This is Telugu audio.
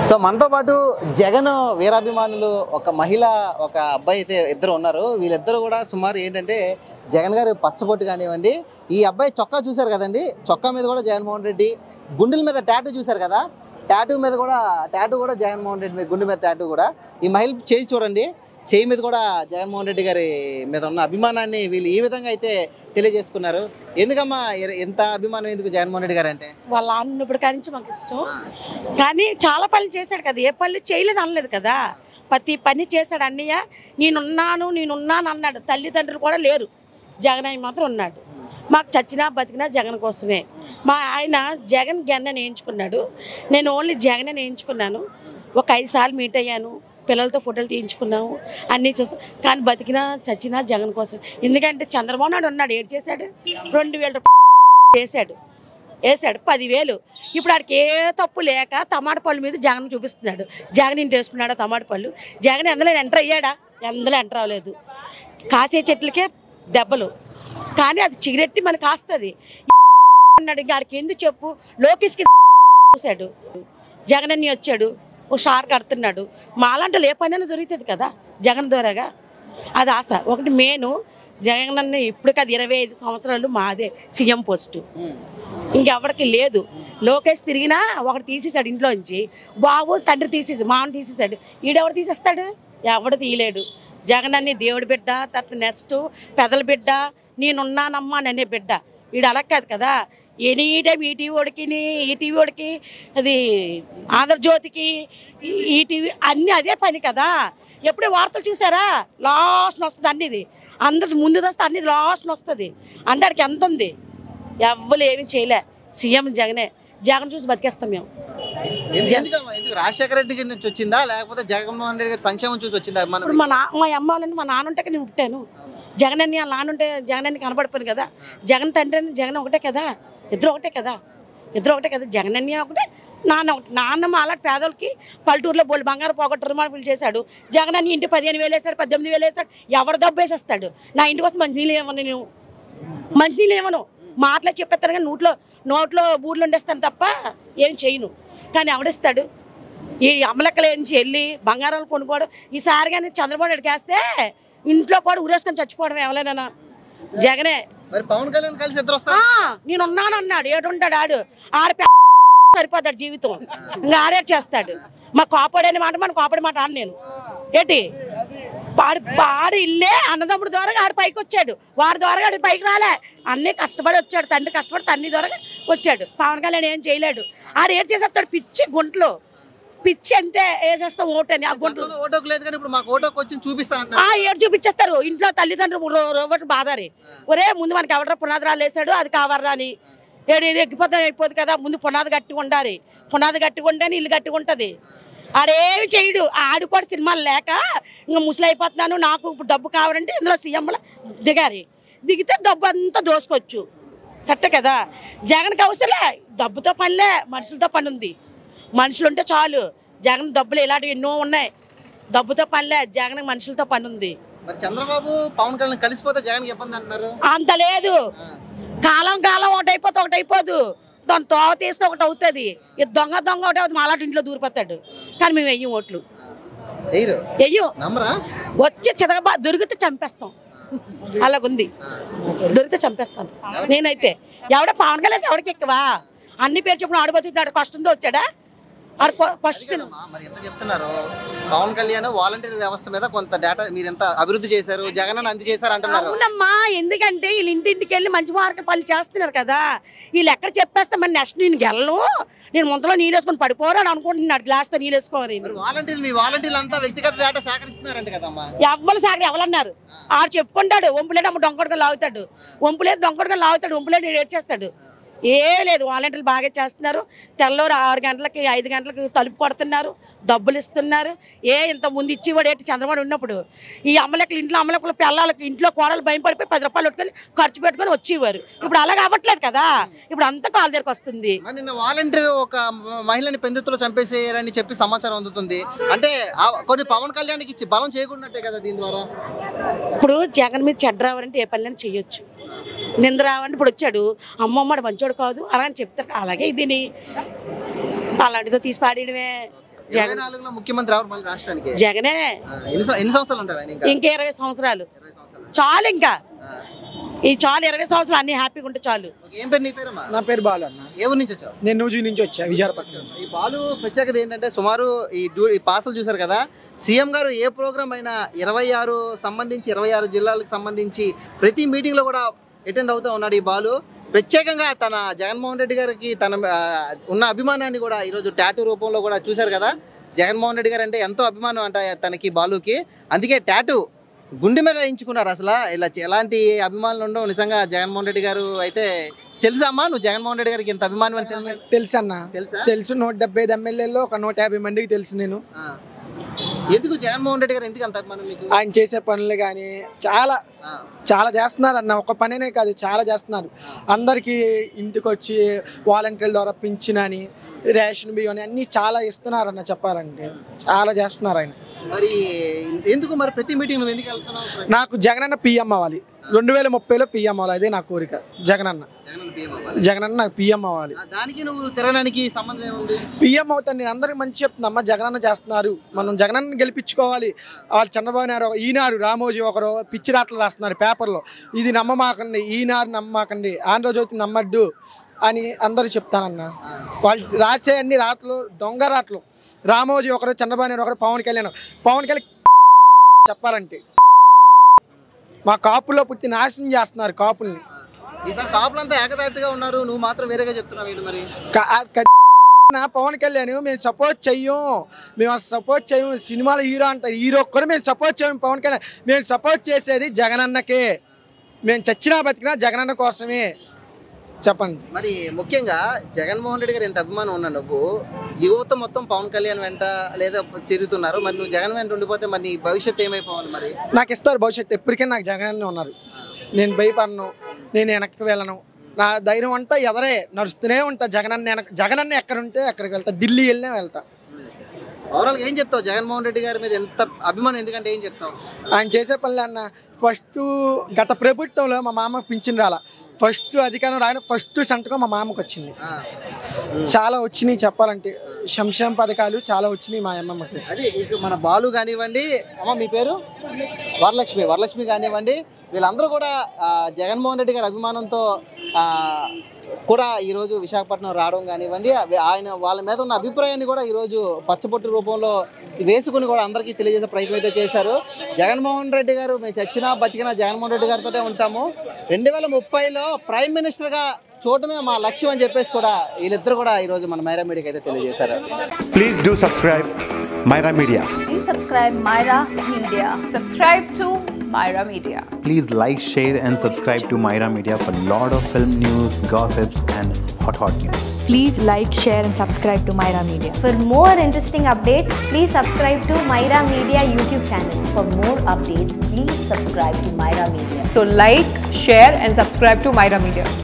సో మనతో పాటు జగన్ వీరాభిమానులు ఒక మహిళ ఒక అబ్బాయి అయితే ఇద్దరు ఉన్నారు వీళ్ళిద్దరు కూడా సుమారు ఏంటంటే జగన్ గారు పచ్చబొట్టు కానివ్వండి ఈ అబ్బాయి చొక్కా చూశారు కదండి చొక్కా మీద కూడా జగన్మోహన్ రెడ్డి గుండెల మీద టాటూ చూశారు కదా టాటూ మీద కూడా టాటూ కూడా జగన్మోహన్ రెడ్డి మీద గుండె మీద టాటూ కూడా ఈ మహిళ చేయి చూడండి చేయి మీద కూడా జగన్మోహన్ రెడ్డి గారి మీద ఉన్న అభిమానాన్ని వీళ్ళు ఈ విధంగా అయితే తెలియజేసుకున్నారు ఎందుకమ్మా ఎ- ఎంత అభిమానం ఎందుకు జగన్మోహన్ రెడ్డి గారు అంటే వాళ్ళ అన్నప్పుడు కానించి మాకు ఇష్టం కానీ చాలా పనులు చేశాడు కదా ఏ పనులు చేయలేదు అనలేదు కదా ప్రతి పని చేశాడు అన్నయ్య నేనున్నాను నేనున్నాను అన్నాడు తల్లిదండ్రులు కూడా లేరు జగన్ ఆయన మాత్రం ఉన్నాడు మాకు చచ్చినా బతికినా జగన్ కోసమే మా ఆయన జగన్ గన్న నేయించుకున్నాడు నేను ఓన్లీ జగనే నేయించుకున్నాను ఒక ఐదు సార్లు మీట్ అయ్యాను పిల్లలతో ఫోటోలు తీయించుకున్నాము అన్నీ చేసాం కానీ బతికినా చచ్చినా జగన్ కోసం ఎందుకంటే చంద్రబాబు నాయుడు ఉన్నాడు ఏడు చేశాడు రెండు వేల రూపాయలు చేశాడు వేసాడు పదివేలు ఇప్పుడు ఆడికి ఏ తప్పు లేక టమాటా పళ్ళు మీద జగన్ చూపిస్తున్నాడు జగన్ ఇంటి వేసుకున్నాడా టమాటా పళ్ళు జగన్ ఎందులో ఎంటర్ అయ్యాడా ఎందులో ఎంటర్ అవ్వలేదు కాసే చెట్లకే దెబ్బలు కానీ అది చిగురెట్టి మనకు కాస్తుంది అన్నాడు ఇంకా ఆడికి ఎందుకు చెప్పు లోకేష్కి చూశాడు జగన్ అన్ని వచ్చాడు ఓ షార్ కడుతున్నాడు మాలాంటి ఏ పనైనా దొరుకుతుంది కదా జగన్ ద్వారాగా అది ఆశ ఒకటి మేను జగన్ అన్న ఇప్పుడు కాదు ఇరవై ఐదు సంవత్సరాలు మాదే సీఎం పోస్టు ఇంకెవరికి లేదు లోకేష్ తిరిగినా ఒకటి తీసేసాడు ఇంట్లోంచి బాబు తండ్రి తీసేసి మామని తీసేసాడు ఈడెవడు తీసేస్తాడు ఎవడు తీయలేడు జగన్ అన్ని దేవుడి బిడ్డ తర్వాత నెక్స్ట్ పెదల బిడ్డ నేనున్నానమ్మా అని అనే బిడ్డ వీడు అలా కాదు కదా ఎనీ టైం ఈ టీవీ వాడికి ఈ టీవీ వాడికి అది ఆంధ్రజ్యోతికి ఈ- ఈ టీవీ అన్నీ అదే పని కదా ఎప్పుడే వార్తలు చూసారా లాస్ట్ వస్తుంది అన్నిది అందరి ముందు వస్తే అన్ని లాస్ట్ వస్తుంది అందరికి ఎంత ఉంది ఎవ్వరు ఏమీ చేయలే సీఎం జగనే జగన్ చూసి బతికేస్తాం మేము ఎందు- ఎందుకమ్మా? ఎందుకు రాజశేఖర రెడ్డి గారి నుంచి వచ్చిందా లేకపోతే జగన్మోహన్ రెడ్డి గారి సంక్షేమం చూసి వచ్చిందా మన ఇప్పుడు మా నా మా అమ్మ వాళ్ళని మా నాన్న ఉంటే నేను పుట్టాను జగన్ అన్ని వాళ్ళ నాన్న ఉంటే జగన్ అన్ని కనబడిపోయాను కదా జగన్ తండ్రి అని జగన్ ఒకటే కదా ఇద్దరు ఒకటే కదా ఇద్దరు ఒకటే కదా జగన్ అన్ని ఒకటే నాన్న ఒకటి నాన్నమ్మ అలాంటి పేదలకి పల్లెటూరులో బోళ్ళు బంగారు పోగొట్టు రుమాలు చేశాడు జగన్ అన్ని ఇంటి పదిహేను వేలు వేసాడు పద్దెనిమిది వేలు వేసాడు ఎవరు డబ్బు వేసేస్తాడు నా ఇంటికి వస్తే మంచినీళ్ళు ఏమన్నా నేను మంచినీళ్ళు ఏమను మాటలే చెప్పేస్తాను కానీ నోట్లో నోట్లో బూర్లు ఉండేస్తాను తప్ప ఏం చేయను కానీ ఎవడిస్తాడు ఈ అమలక్కలేంచి వెళ్ళి బంగారాలు కొనుక్కోవడం ఈసారి కానీ చంద్రబాబు నాయుడుకి వేస్తే ఇంట్లో కూడా ఉరేసుకొని చచ్చిపోవడం ఎవరైనా జగనే మరి పవన్ కళ్యాణ్ కలిసి ఇద్దరు ఆ, వస్తారు నేను ఉన్నాను అన్నాడు ఏడుంటాడు ఆడు ఆడ పె- సరిపోతాడు జీవితం ఇంకా ఆడే చేస్తాడు మా కాపాడని మాట మన కాపాడే మాట ఆడు నేను ఏంటి వాడు వాడు ఇల్లే అన్నదమ్ముడు ద్వారా ఆడు పైకి వచ్చాడు వాడి ద్వారా ఆడు పైకి రాలే అన్నీ కష్టపడి వచ్చాడు తండ్రి కష్టపడి తండ్రి ద్వారా వచ్చాడు పవన్ కళ్యాణ్ ఏం చేయలేడు ఆడు ఏం చేసేస్తాడు పిచ్చి గుంటలు పిచ్చి అంతే వేసేస్తాం ఓటని ఆ గుంటలు గతంలో ఓటోకు లేదు కానీ ఇప్పుడు మాకు ఓటోకి వచ్చి చూపిస్తాను ఆ ఏడు చూపించేస్తారు ఇంట్లో తల్లిదండ్రులు రో- రోబోట్ బాధారి ఒరే ముందు మనకి ఎవడరా పునాదిరాలు వేసాడు అది కావర్రా అని ఏడు ఇది ఎక్కిపోతే అయిపోదు కదా ముందు పునాది గట్టి ఉండాలి పునాది గట్టి ఉంటేనే ఇల్లు గట్టి ఉంటుంది ఆడేమి చేయడు ఆడు కూడా సినిమాలు లేక ఇంకా ముసలి అయిపోతున్నాను నాకు ఇప్పుడు డబ్బు కావాలంటే ఇందులో సీఎంలో దిగారి దిగితే డబ్బు అంతా దోసుకోవచ్చు కరెక్ట్ కదా జగన్కి అవసరలే డబ్బుతో పనిలే మనుషులతో పని ఉంది మనుషులు ఉంటే చాలు జగన్ డబ్బులు ఇలాంటివి ఎన్నో ఉన్నాయి డబ్బుతో పనిలే జగన్ మనుషులతో పని ఉంది మరి చంద్రబాబు పవన్ కళ్యాణ్ కలిసిపోతే జగన్ ఇబ్బంది అంటున్నారు అంత లేదు కాలం కాలం ఒకటి అయిపోతే ఒకటి అయిపోదు దాని తోవ తీస్తే ఒకటి అవుతుంది ఇది దొంగ దొంగ ఒకటి అవుతుంది మాలాంటి ఇంట్లో దూరిపోతాడు కానీ మేము వెయ్యం ఓట్లు ఎయ్యరు వెయ్యం నమ్మరా వచ్చి చితకబా దొరికితే చంపేస్తాం అలాగుంది దొరికితే చంపేస్తాను నేనైతే ఎవడ పవన్ కళ్యాణ్ ఎవడికి ఎక్కువా అన్ని పేరు చెప్పిన ఆడిపోతుంది కష్టంతో వచ్చాడా ఆడు ఫస్ట్ అమ్మా, మరి ఎంత చెప్తున్నారు పవన్ కళ్యాణ్ వాలంటీర్ వ్యవస్థ మీద కొంత డేటా మీరు ఎంత అభివృద్ధి చేశారు జగన్ అని అంత చేశారు అంటున్నారు అవునమ్మా ఎందుకంటే వీళ్ళు ఇంటింటికి వెళ్ళి మంచి మార్కెట్ పనులు చేస్తున్నారు కదా వీళ్ళు ఎక్కడ చెప్పేస్తే మరి నెక్స్ట్ నేను గెలను నేను ముంతలో నీళ్ళు వేసుకొని పడిపోరా అని అనుకుంటున్నాడు గ్లాస్తో నీళ్ళు వేసుకోవాలి మరి వాలంటీర్లు మీ వాలంటీర్లు అంతా వ్యక్తిగత డేటా సేకరిస్తున్నారంట కదమ్మా ఎవ్వరు సాగరు ఎవరన్నారు ఆడు చెప్పుకుంటాడు ఒంపులేడు అమ్మ డొంకడుకొని లాగుతాడు ఒంపులేదు డొంకడుకొని లాగుతాడు ఒంపులేడు ఏడ్చేస్తాడు ఏం లేదు వాలంటీర్లు బాగా చేస్తున్నారు తెల్లవారు ఆరు గంటలకి ఐదు గంటలకి తలుపు కొడుతున్నారు డబ్బులు ఇస్తున్నారు ఏ ఇంత ముందు ఇచ్చేవాడు ఏంటి చంద్రబాబు ఉన్నప్పుడు ఈ అమ్మలకి ఇంట్లో అమ్మలకుల పిల్లలకి ఇంట్లో కోడలు భయం పడిపోయి పది రూపాయలు పెట్టుకొని ఖర్చు పెట్టుకొని వచ్చేవారు ఇప్పుడు అలాగ అవ్వట్లేదు కదా ఇప్పుడు అంతా కాలు దగ్గరకు వస్తుంది మరి నిన్న వాలంటీర్ ఒక మహిళని పెందుతులు చంపేసేయారని చెప్పి సమాచారం అందుతుంది అంటే ఆ కొన్ని పవన్ కళ్యాణ్కి ఇచ్చి బలం చేయకున్నట్టే కదా దీని ద్వారా ఇప్పుడు జగన్ మీద చెడ్డ రావాలంటే ఏ పనులైనా చేయొచ్చు నింద రావంటే ఇప్పుడు వచ్చాడు అమ్మమ్మడు మంచోడు కాదు అలా అని చెప్తారు అలాగే దీని అలాంటిదో తీసి పాడేయడమే ఇరవై నాలుగులో ముఖ్యమంత్రి ఎవరు మళ్ళీ రాష్ట్రానికి జగనే ఆ, ఎన్ని సం- ఎన్ని సంవత్సరాలు ఉంటారు ఆయన ఇంకా ఇంకా ఇరవై సంవత్సరాలు ఇరవై సంవత్సరాలు చాలు ఇంకా ఆ. ఈ చాలు ఇరవై సంవత్సరాలు అన్ని హ్యాపీగా ఉంటే చాలు ఓకే, ఏం పేరు నీ పేరమ్మా నా పేరు బాలు అన్న ఏ ఊరు నుంచి వచ్చావు నేను నూజీ నుంచి వచ్చా విజయపట్నం ఈ బాలు ప్రత్యేకత ఏంటంటే సుమారు ఈ డ్యూ- ఈ పాసలు చూశారు కదా సీఎం గారు ఏ ప్రోగ్రామ్ అయినా ఇరవై ఆరు సంబంధించి ఇరవై ఆరు జిల్లాలకు సంబంధించి ప్రతి మీటింగ్లో కూడా అటెండ్ అవుతూ ఉన్నాడు ఈ బాలు ప్రత్యేకంగా తన జగన్మోహన్ రెడ్డి గారికి తన ఆ, ఉన్న అభిమానాన్ని కూడా ఈరోజు టాటూ రూపంలో కూడా చూశారు కదా జగన్మోహన్ రెడ్డి గారు అంటే ఎంతో అభిమానం అంట తనకి బాలుకి అందుకే టాటూ గుండె మీద వేయించుకున్నారు అసలు ఇలా చ- ఎలాంటి అభిమానులు ఉండవు నిజంగా జగన్మోహన్ రెడ్డి గారు అయితే తెలుసా అమ్మా నువ్వు జగన్మోహన్ రెడ్డి గారికి ఇంత అభిమానం అని తెలుసా తెలుసు అన్న తెలుసా తెలుసు నూట డెబ్బై ఐదు ఎమ్మెల్యేలో ఒక నూట యాభై మందికి తెలుసు నేను ఆ. ఎందుకు జగన్మోహన్ రెడ్డి గారు ఎందుకు అంత అభిమానం మీకు ఆయన చేసే పనులు కానీ చాలా ఆ. చాలా చేస్తున్నారు అన్న ఒక పనేనే కాదు చాలా చేస్తున్నారు అందరికీ ఇంటికి వచ్చి వాలంటీర్ల ద్వారా పింఛన్ అని రేషన్ బియ్యం అని అన్నీ చాలా ఇస్తున్నారు అన్న చెప్పాలంటే చాలా చేస్తున్నారు ఆయన మరి ఎందుకు మరి ప్రతి మీటింగ్ నువ్వు ఎందుకు వెళ్తున్నావు నాకు జగనన్న పిఎం అవ్వాలి రెండు వేల ముప్పైలో పిఎం అవ్వాలి అదే నా కోరిక జగనన్న జగన్ PM అవ్వాలి. జగనన్న నాకు పిఎం అవ్వాలి ఆ, దానికి నువ్వు తిరగడానికి సంబంధం ఏముంది పిఎం అవుతాను నేను అందరికి మంచి చెప్తున్నా జగనన్న చేస్తున్నారు మనం జగనన్న గెలిపించుకోవాలి వాళ్ళు చంద్రబాబు నాయుడు ఒక- ఈనాడు రామోజీ ఒకరు పిచ్చి రాట్లు రాస్తున్నారు పేపర్లో ఇది నమ్మమాకండి ఈనాడు నమ్మమాకండి ఆంధ్రజ్యోతి నమ్మద్దు అని అందరూ చెప్తానన్న వాళ్ళు రాసే అన్ని రాతలు దొంగ రాట్లు రామోజీ ఒకరు చంద్రబాబు నాయుడు ఒకరు పవన్ కళ్యాణ్ పవన్ కళ్యాణ్ చెప్పాలంటే మా కాపుల్లో పుట్టి నాశనం చేస్తున్నారు కాపుల్ని ఈసారి కాపులంతా ఏకదాటిగా ఉన్నారు నువ్వు మాత్రం వేరేగా చెప్తున్నావు వీళ్ళు మరి క- ఆ క- నా పవన్ కళ్యాణ్ మేము సపోర్ట్ చెయ్యం మేము సపోర్ట్ చేయం సినిమాలో హీరో అంటారు హీరో కూడా మేము సపోర్ట్ చేయం పవన్ కళ్యాణ్ మేము సపోర్ట్ చేసేది జగనన్నకే మేము చచ్చినా బతికినా జగనన్న కోసమే చెప్పండి మరి ముఖ్యంగా జగన్మోహన్ రెడ్డి గారు ఎంత అభిమానం ఉన్నా నువ్వు యువత మొత్తం పవన్ కళ్యాణ్ వెంట లేదా తిరుగుతున్నారు మరి నువ్వు జగన్ వెంట ఉండిపోతే మరి నీ భవిష్యత్తు ఏమైపోవాలి మరి నాకు ఇస్తారు భవిష్యత్తు ఎప్పటికైనా నాకు జగనన్నే ఉన్నారు నేను భయపడను నేను వెనక్కి వెళ్ళను నా ధైర్యం అంతా ఎదరే నడుస్తూనే ఉంటా జగనన్న వెనక జగనన్న ఎక్కడ ఉంటే అక్కడికి వెళ్తా ఢిల్లీ వెళ్ళినా వెళ్తా ఓవరాల్గా ఏం చెప్తావు జగన్మోహన్ రెడ్డి గారి మీద ఎంత అభిమానం ఎందుకంటే ఏం చెప్తావు ఆయన చేసే పనులు అన్న ఫస్ట్ గత ప్రభుత్వంలో మా మామకు పింఛన్ రాల ఫస్ట్ అధికారం రాని ఫస్ట్ సంతకం మా మామకు వచ్చింది ఆ. చాలా వచ్చినాయి చెప్పాలంటే సంక్షేమ పథకాలు చాలా వచ్చినాయి మా అమ్మమ్మకి అదే ఇక మన బాలు కానివ్వండి అమ్మ మీ పేరు వరలక్ష్మి వరలక్ష్మి కానివ్వండి వీళ్ళందరూ కూడా ఆ, జగన్మోహన్ రెడ్డి గారి అభిమానంతో ఆ, కూడా ఈరోజు విశాఖపట్నం రావడం కానివ్వండి అవి ఆయన వాళ్ళ మీద ఉన్న అభిప్రాయాన్ని కూడా ఈరోజు పచ్చబొట్టు రూపంలో వేసుకుని కూడా అందరికీ తెలియజేసే ప్రయత్నం అయితే చేశారు జగన్మోహన్ రెడ్డి గారు మేము చచ్చినా బతికినా జగన్మోహన్ రెడ్డి గారితోనే ఉంటాము రెండు వేల ముప్పైలో ప్రైమ్ మినిస్టర్గా చూడటమే మా లక్ష్యం అని చెప్పేసి కూడా వీళ్ళిద్దరు కూడా ఈరోజు మన మైరా మీడియాకి అయితే తెలియజేశారు Please do subscribe Myra Media. Please subscribe Myra Media. Subscribe to Myra Media. Please like, share, and subscribe to Myra Media for lot of film news, gossips, and hot hot news. Please like, share, and subscribe to Myra Media. For more interesting updates, please subscribe to Myra Media YouTube channel. For more updates, please subscribe to Myra Media. So like, share and subscribe to Myra Media.